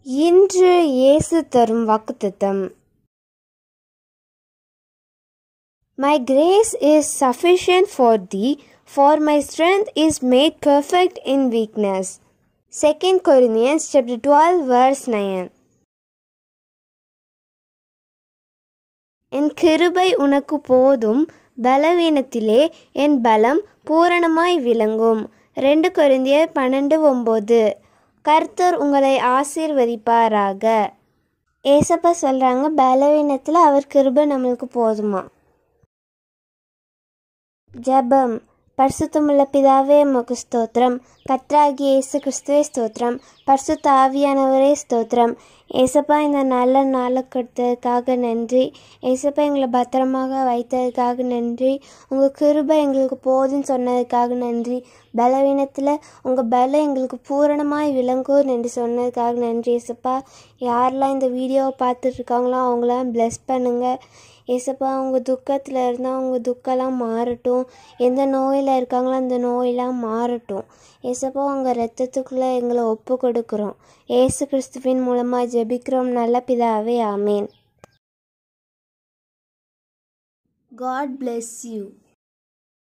இன்று இயேசு தரும் வாக்குத்தத்தம் My grace is sufficient for thee, for my strength is made perfect in weakness. 2 Corinthians chapter 12 verse 9 என் கிருபை உனக்கு போதும் பலவீனத்திலே என் பலம் பூரணமாய் விளங்கும் ரெண்டு கொரிந்தியர் பன்னெண்டு ஒம்பது கர்த்தர் உங்களை ஆசீர்வதிப்பாராக ஏசப்பா சொல்கிறாங்க பலவீனத்தில் அவர் கிருபை நம்மளுக்கு போதுமா ஜெபம் பரிசுத்தமுள்ள பிதாவே உமக்கு ஸ்தோத்திரம் கத்ராகி இயேசு கிறிஸ்துவே ஸ்தோத்திரம் பரிசுத்த ஆவியானவரே ஸ்தோத்திரம் ஏசப்பா இந்த நல்ல நாளை கொடுத்ததுக்காக நன்றி ஏசப்பா எங்களை பத்திரமாக வைத்ததுக்காக நன்றி உங்கள் கிருபை எங்களுக்கு போதுன்னு சொன்னதுக்காக நன்றி பலவீனத்தில் உங்கள் பலம் எங்களுக்கு பூரணமாய் விளங்கும் என்று சொன்னதுக்காக நன்றி ஏசப்பா யாரெல்லாம் இந்த வீடியோவை பார்த்துட்டு இருக்காங்களோ அவங்களாம் ப்ளஸ் பண்ணுங்கள் ஏசப்பா அவங்க துக்கத்தில் இருந்தால் அவங்க துக்கம்லாம் மாறட்டும் எந்த நோயில் இருக்காங்களோ அந்த நோயெல்லாம் மாறட்டும் ஏசப்பா உங்கள் ரத்தத்துக்குள்ளே எங்களை ஒப்பு கொடுக்குறோம் ஏசு கிறிஸ்துவின் மூலமாக ஜெபிக்கிறோம் நல்ல பிதாவே ஆமேன் காட் bless யூ